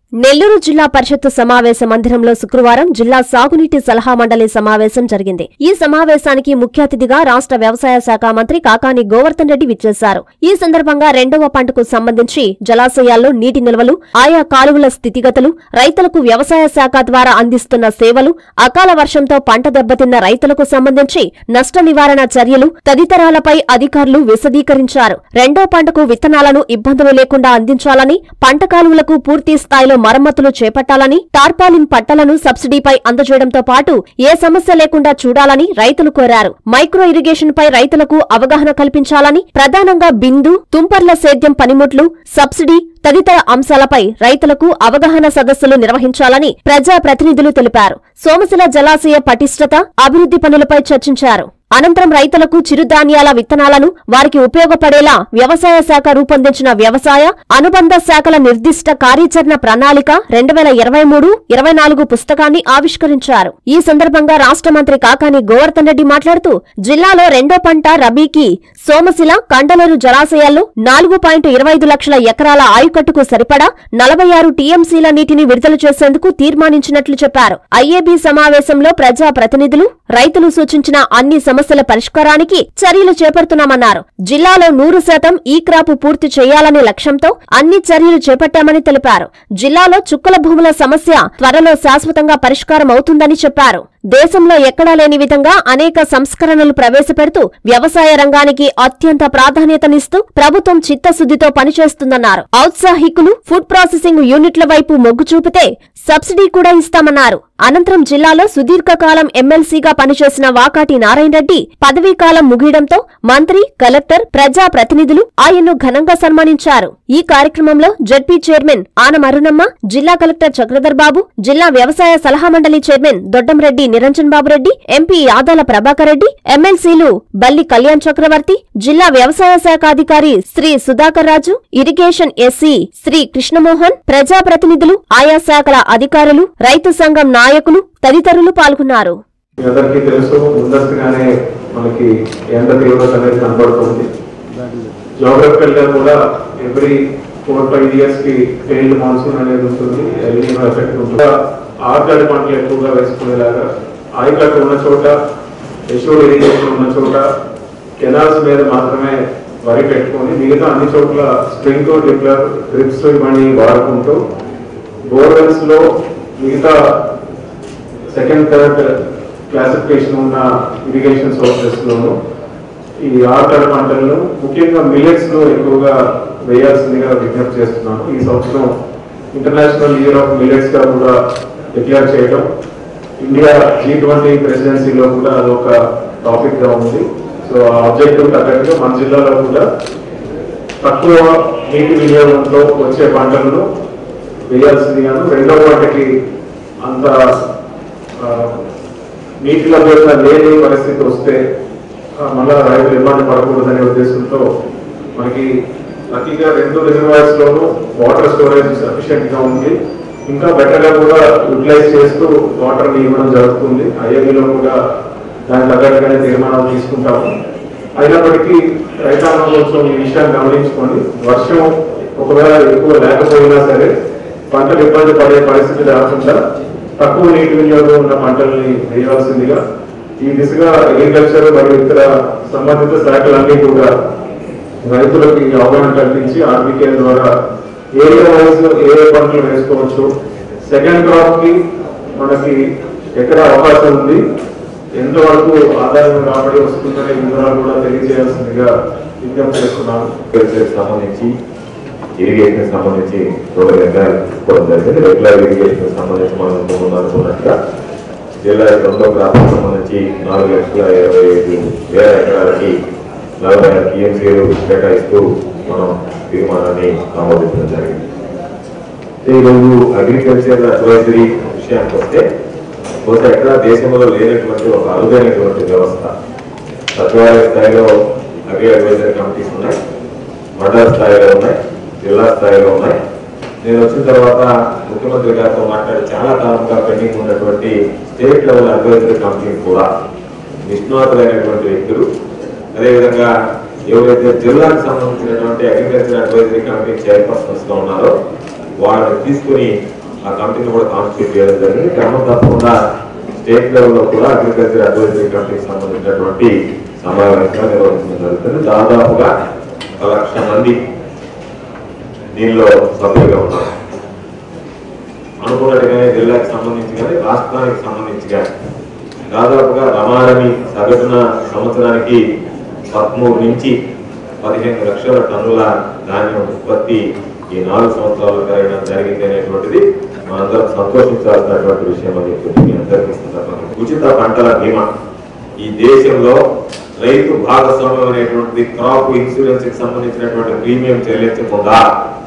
నెల్లూరు జిల్లా పరిషత్తు సమావేశ మందిరంలో శుక్రవారం జిల్లా సాగునీటి సలహా మండలి సమావేశం జరిగింది ఈ సమావేశానికి ముఖ్య అతిథిగా రాష్ట్ర వ్యవసాయ శాఖ మంత్రి కాకాని గోవర్ధన్ రెడ్డి విచ్చేశారు ఈ సందర్భంగా రెండవ పంటకు సంబంధించి జలాశయాల్లో నీటి నిల్వలు ఆయా కాలువల స్థితిగతులు రైతులకు వ్యవసాయ శాఖ ద్వారా అందిస్తున్న సేవలు అకాల వర్షంతో పంట దెబ్బతిన్న రైతులకు సంబంధించి నష్ట నివారణ చర్యలు తదితరాలపై అధికారులు విశదీకరించారు రెండో పంటకు విత్తనాలను ఇబ్బందులు లేకుండా అందించాలని పంట కాలువలకు పూర్తి స్థాయిలో మరమ్మతులు చేపట్టాలని టార్పాలిన్ పట్టలను సబ్సిడీపై అందజేయడంతో పాటు ఏ సమస్య లేకుండా చూడాలని రైతులు కోరారు మైక్రో ఇరిగేషన్ పై రైతులకు అవగాహన కల్పించాలని ప్రధానంగా బిందు తుంపర్ల సేద్యం పనిముట్లు సబ్సిడీ తదితర అంశాలపై రైతులకు అవగాహన సదస్సులు నిర్వహించాలని ప్రజా ప్రతినిధులు తెలిపారు సోమశిల జలాశయ పటిష్టత అభివృద్ధి పనులపై చర్చించారు అనంతరం రైతులకు చిరుధాన్యాల విత్తనాలను వారికి ఉపయోగపడేలా వ్యవసాయ శాఖ రూపొందించిన వ్యవసాయ అనుబంధ శాఖల నిర్దిష్ట కార్యాచరణ ప్రణాళిక రెండు వేల ఇరవై మూడు ఇరవై నాలుగు పుస్తకాన్ని ఆవిష్కరించారు ఈ సందర్భంగా రాష్ట్ర మంత్రి కాకాని గోవర్ధన్ రెడ్డి మాట్లాడుతూ జిల్లాలో రెండో పంట రబీకి సోమశిల కండలేరు జలాశయాల్లో నాలుగు పాయింట్ ఇరవై ఐదు లక్షల ఎకరాల ఆయుకట్టుకు సరిపడా నలభై ఆరు టీఎంసీల నీటిని విడుదల చేసేందుకు తీర్మానించినట్లు చెప్పారు ఐఏబీ సమావేశంలో ప్రజా ప్రతినిధులు రైతులు సూచించిన అన్ని సమస్యల పరిష్కారానికి చర్యలు చేపడుతున్నామన్నారు జిల్లాలో నూరు శాతం ఈ క్రాపు పూర్తి చేయాలనే లక్ష్యంతో అన్ని చర్యలు చేపట్టామని తెలిపారు జిల్లాలో చుక్కల భూముల సమస్య త్వరలో శాశ్వతంగా పరిష్కారం అవుతుందని చెప్పారు దేశంలో ఎక్కడా లేని విధంగా అనేక సంస్కరణలు ప్రవేశపెడుతూ వ్యవసాయ రంగానికి అత్యంత ప్రాధాన్యతనిస్తూ ప్రభుత్వం చిత్తశుద్దితో పనిచేస్తుందన్నారు ఔత్సాహికులు ఫుడ్ ప్రాసెసింగ్ యూనిట్ల వైపు మొగ్గు చూపితే సబ్సిడీ కూడా ఇస్తామన్నారు అనంతరం జిల్లాలో సుదీర్ఘకాలం ఎమ్మెల్సీగా పనిచేసిన వాకాటి నారాయణ రెడ్డి పదవీ కాలం ముగియడంతో మంత్రి కలెక్టర్ ప్రజా ప్రతినిధులు ఆయన్ను ఘనంగా సన్మానించారు ఈ కార్యక్రమంలో జడ్పీ చైర్మన్ ఆనం అరుణమ్మ జిల్లా కలెక్టర్ చక్రధర్ బాబు జిల్లా వ్యవసాయ సలహా మండలి చైర్మన్ దొడ్డంరెడ్డి నిరంజన్ బాబు రెడ్డి ఎంపీ ఆదాల ప్రభాకర్ రెడ్డి ఎమ్మెల్సీలు బల్లి కళ్యాణ్ చక్రవర్తి జిల్లా వ్యవసాయ శాఖ అధికారి శ్రీ సుధాకర్ రాజు ఇరిగేషన్ ఎస్సీ శ్రీ కృష్ణమోహన్ ప్రజా ప్రతినిధులు ఆయా శాఖల అధికారులు రైతు సంఘం నాయకులు తదితరులు పాల్గొన్నారు మీ అందరికీ తెలుసు ముందస్తుగానే మనకి ఎండ తీవ్రత అనేది కనబడుతుంది జోగ్రఫికల్ గా కూడా ఎవ్రీ ఫోర్ ఫైవ్ ఇయర్స్ కి ఫెయిల్డ్ మాన్సూన్ అనేది ఉంటుంది ఎల్నినో ఎఫెక్ట్ ఉంటుంది ఆర్గాడ్ పంటలు ఎక్కువగా వేసుకునేలాగా ఆయకట్టు ఉన్న చోట ఎషూర్ ఇరిగేషన్ ఉన్న చోట కెనాల్స్ మీద మాత్రమే వరి పెట్టుకొని మిగతా అన్ని చోట్ల స్ప్రింక్ డిప్లర్ డ్రిప్స్ ఇవన్నీ వాడుకుంటూ బోర్వెల్స్ లో మిగతా సెకండ్ థర్డ్ క్లాసిఫికేషన్ ఉన్న ఇరిగేషన్ సోర్సెస్ లోను ఈ ఆర్టర్ పంటలను ముఖ్యంగా మిల్లెట్స్ లో ఎక్కువగా వేయాల్సిందిగా విజ్ఞప్తి చేస్తున్నాను ఈ సంవత్సరం ఇంటర్నేషనల్ ఇయర్ ఆఫ్ మిల్లెట్స్ గా కూడా డిక్లేర్ చేయడం ఇండియా జీ ట్వంటీ ప్రెసిడెన్సీలో కూడా అదొక టాపిక్ గా ఉంది సో ఆ ఆబ్జెక్టివ్ తగ్గట్టుగా మన జిల్లాలో కూడా తక్కువ నీటి వినియోగంతో వచ్చే పంటలను వేయాల్సిందిగాను రెండో పంటకి అంత ఆ, నీటి లభ్యత లేని పరిస్థితి వస్తే ఆ, మళ్ళా రైతులు ఇబ్బంది పడకూడదనే ఉద్దేశంతో మనకి లక్కీగా రెండు రిజర్వాయర్స్ లోనూ వాటర్ స్టోరేజ్ సఫిషియెంట్ గా ఉంది ఇంకా బెటర్ గా కూడా యూటిలైజ్ చేస్తూ వాటర్ ని ఇవ్వడం జరుగుతుంది ఐఏబీలో కూడా దాని తగ్గట్టుగానే తీర్మానాలు తీసుకుంటాము అయినప్పటికీ రైతాంగం కోసం ఈ విషయాన్ని గమనించుకొని వర్షం ఒకవేళ ఎక్కువ లేకపోయినా సరే పంటలు ఇబ్బంది పడే పరిస్థితి రాకుండా తక్కువ నీటి వినియోగం ఉన్న పంటల్ని వేయవలసిందిగా ఈ దిశగా అగ్రికల్చర్ మరియు ఇతర సంబంధిత శాఖలన్నీ కూడా రైతులకు ఈ అవగాహన కల్పించి ఆర్బీకే ద్వారా ఏరియా వైజ్ ఏ ఏ పంటలు వేసుకోవచ్చు సెకండ్ క్రాప్ కి మనకి ఎక్కడ అవకాశం ఉంది ఎంతవరకు ఆదాయం రాబడి వస్తుందనే వివరాలు కూడా తెలియజేయాల్సిందిగా విజ్ఞప్తి చేస్తున్నాను అగ్రికల్చర్ సంబంధించి ఇరిగేషన్ సంబంధించి రెండు నిర్ణయాలు తీసుకోవడం జరిగింది రెగ్యులర్ ఇరిగేషన్ సంబంధించి మనం ముందు అనుకున్నట్టుగా జిల్లా రెండో క్రాప్ సంబంధించి నాలుగు లక్షల ఇరవై ఐదు వేల ఎకరాలకి నలభై ఆరు టీఎంసీలు కేటాయిస్తూ మనం తీర్మానాన్ని ఆమోదించడం జరిగింది ఈరోజు అగ్రికల్చర్ అడ్వైజరీ విషయానికి వస్తే బహుశా ఎక్కడ దేశంలో లేనటువంటి ఒక అరుదైనటువంటి వ్యవస్థ సచివాలయ స్థాయిలో అగ్రి అడ్వైజరీ కమిటీస్ ఉన్నాయి మండల స్థాయిలో ఉన్నాయి జిల్లా స్థాయిలో ఉన్నాయి నేను వచ్చిన తర్వాత ముఖ్యమంత్రి గారితో మాట్లాడి చాలా కాలంగా పెండింగ్ ఉన్నటువంటి స్టేట్ లెవెల్ అడ్వైజరీ కమిటీ కూడా నిష్ణాతులైనటువంటి వ్యక్తులు అదేవిధంగా ఎవరైతే జిల్లాకు సంబంధించినటువంటి అగ్రికల్చర్ అడ్వైజరీ కమిటీ చైర్పర్సన్స్ గా ఉన్నారో వాళ్ళని తీసుకుని ఆ కమిటీని కూడా కాన్స్టిట్యూట్ చేయడం జరిగింది క్రమం తప్పకుండా స్టేట్ లెవెల్లో కూడా అగ్రికల్చర్ అడ్వైజరీ కమిటీకి సంబంధించినటువంటి సమావేశాలు నిర్వహించడం జరుగుతుంది దాదాపుగా ఒక లక్ష మంది దీనిలో సభ్యులుగా ఉన్నారు అనుకున్నట్టుగానే జిల్లాకి సంబంధించి కానీ రాష్ట్రానికి సంబంధించి కానీ దాదాపుగా రమారమి సగటున సంవత్సరానికి పదమూడు నుంచి పదిహేను లక్షల టన్నుల ధాన్యం ఉత్పత్తి ఈ నాలుగు సంవత్సరాలు పెరగడం జరిగింది అనేటువంటిది మనందరం సంతోషించాల్సినటువంటి విషయం అని చెప్పి మీ అందరికీ ఈ సందర్భంగా ఉచిత పంటల బీమా ఈ దేశంలో రైతు భాగస్వామ్యం అనేటువంటిది క్రాప్ ఇన్సూరెన్స్ కి సంబంధించినటువంటి ప్రీమియం చెల్లించకుండా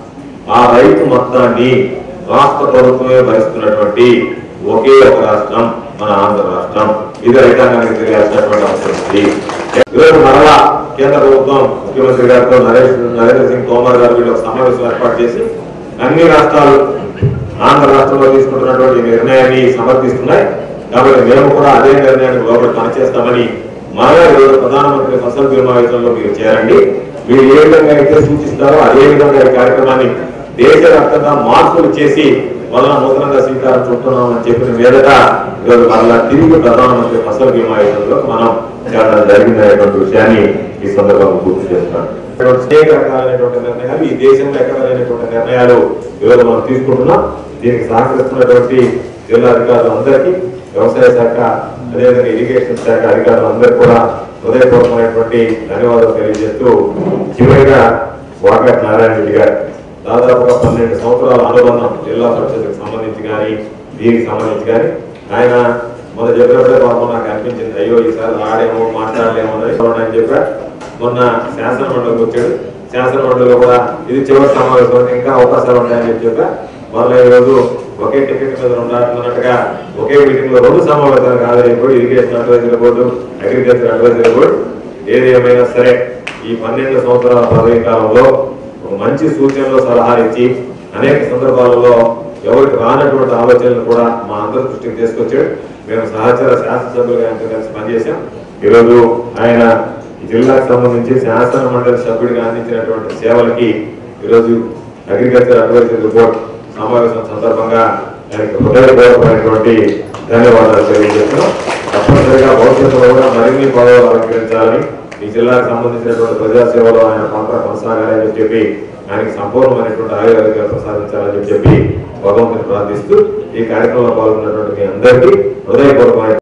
ఆ రైతు మొత్తాన్ని రాష్ట్ర ప్రభుత్వమే భరిస్తున్నటువంటి ఒకే ఒక రాష్ట్రం మన ఆంధ్ర రాష్ట్రం ఇది రైతాంగానికి తెలియాల్సినటువంటి అవసరం ఉంది ఈరోజు మరలా కేంద్ర ప్రభుత్వం ముఖ్యమంత్రి గారితో నరేష్ నరేంద్ర సింగ్ తోమర్ గారు వీళ్ళు ఒక సమావేశం ఏర్పాటు చేసి అన్ని రాష్ట్రాలు ఆంధ్ర రాష్ట్రంలో తీసుకుంటున్నటువంటి ఈ నిర్ణయాన్ని సమర్థిస్తున్నాయి కాబట్టి మేము కూడా అదే నిర్ణయానికి లోపల పనిచేస్తామని మరలా ఈరోజు ప్రధానమంత్రి ఫసల్ బీమా యోజనలో మీరు చేరండి మీరు ఏ విధంగా అయితే సూచిస్తారో అదే విధంగా ఈ కార్యక్రమాన్ని దేశవ్యాప్తంగా మార్పులు చేసి వలన నూతనంగా శ్రీకారం చుట్టున్నామని చెప్పిన మీదట ఈరోజు మరలా తిరిగి ప్రధానమంత్రి ఫసల్ బీమా యోజనలో మనం చేరడం జరిగిందనేటువంటి విషయాన్ని ఈ సందర్భంగా గుర్తు చేస్తున్నాను అనేక రకాలైనటువంటి నిర్ణయాలు ఈ దేశంలో ఎక్కడ లేనటువంటి నిర్ణయాలు ఈరోజు మనం తీసుకుంటున్నాం దీనికి సహకరిస్తున్నటువంటి జిల్లా అధికారులందరికీ వ్యవసాయ శాఖ అదేవిధంగా ఇరిగేషన్ శాఖ అధికారులందరికీ కూడా హృదయపూర్వకమైనటువంటి ధన్యవాదాలు తెలియజేస్తూ చివరిగా వాకట్ నారాయణ రెడ్డి గారు దాదాపుగా పన్నెండు సంవత్సరాల అనుబంధం జిల్లా పరిషత్కు సంబంధించి కానీ దీనికి సంబంధించి కానీ ఆయన మొన్న చెప్పినప్పుడే పాపం నాకు అనిపించింది అయ్యో ఈసారి ఆడేమో మాట్లాడలేమో అని అని చెప్పా మొన్న శాసన మండలికి వచ్చాడు శాసన మండలిలో కూడా ఇది చివరి సమావేశం అంటే ఇంకా అవకాశాలు ఉంటాయని చెప్పి చెప్పా మళ్ళీ ఈ రోజు ఒకే టికెట్ మీద ఉండాలన్నట్టుగా ఒకే మీటింగ్ లో రెండు సమావేశాలకు హాజరైపోయి irrigation advisory board agriculture advisory board ఏది ఏమైనా సరే ఈ పన్నెండు సంవత్సరాల పదవి కాలంలో ఒక మంచి సూచనలు సలహాలు ఇచ్చి అనేక సందర్భాలలో ఎవరికి రానటువంటి ఆలోచనలు కూడా మా అందరి దృష్టికి తీసుకొచ్చాడు మేము సహచర శాసనసభ్యులుగా ఆయనతో కలిసి పనిచేశాం ఈరోజు ఆయన ఈ జిల్లాకు సంబంధించి శాసన మండలి సభ్యుడిగా అందించినటువంటి సేవలకి ఈరోజు అగ్రికల్చర్ అడ్వైజరీ రిపోర్ట్ సమావేశం సందర్భంగా ఆయనకు హృదయపూర్వకమైనటువంటి ధన్యవాదాలు తెలియజేస్తున్నాం తప్పనిసరిగా భవిష్యత్తులో కూడా మరిన్ని పదవులు అలంకరించాలని ఈ జిల్లాకు సంబంధించినటువంటి ప్రజాసేవలో ఆయన పాత్ర కొనసాగాలని చెప్పి ఆయనకి సంపూర్ణమైనటువంటి ఆయుర్వేదిక ప్రసాదించాలని చెప్పి భగవంతుని ప్రార్థిస్తూ ఈ కార్యక్రమంలో పాల్గొన్నటువంటి మీ అందరికీ హృదయపూర్వకమైన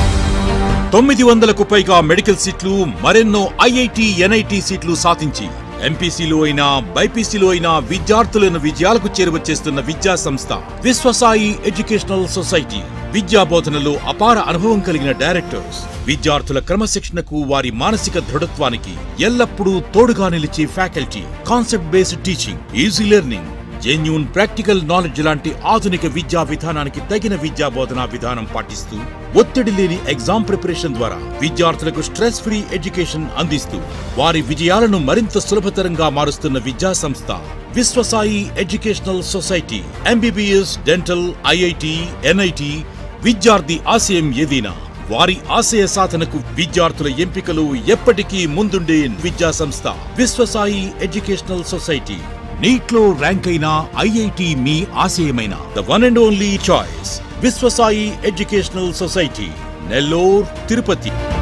తొమ్మిది వందలకు పైగా మెడికల్ సీట్లు మరెన్నో ఐఐటి ఎన్ఐటి సీట్లు సాధించి ఎంపీసీలో అయినా బైపీసీలో అయినా విద్యార్థులను విజయాలకు చేరువచేస్తున్న విద్యా సంస్థ విశ్వసాయి ఎడ్యుకేషనల్ సొసైటీ విద్యా బోధనలో అపార అనుభవం కలిగిన డైరెక్టర్స్ విద్యార్థుల క్రమశిక్షణకు వారి మానసిక దృఢత్వానికి ఎల్లప్పుడూ తోడుగా నిలిచే faculty concept based teaching easy learning genuine practical knowledge లాంటి ఆధునిక విద్యా విధానానికి తగిన విద్యా బోధనా విధానం పాటిస్తూ ఒత్తిడి లేని ఎగ్జామ్ ప్రిపరేషన్ ద్వారా విద్యార్థులకు స్ట్రెస్ ఫ్రీ ఎడ్యుకేషన్ అందిస్తూ వారి విజయాలను మరింత సులభతరంగా మారుస్తున్న విద్యా సంస్థ Viswasai educational society MBBS dental IIT NIT విద్యార్థి ఆశయం ఏదైనా వారి ఆశయ సాధనకు విద్యార్థుల ఎంపికలు ఎప్పటికీ ముందుండే విద్యా సంస్థ విశ్వసాయి ఎడ్యుకేషనల్ సొసైటీ నీట్ లో ర్యాంక్ అయిన ఐఐటి మీ ఆశయమైన the one and only choice Viswasai educational society Nellore Tirupati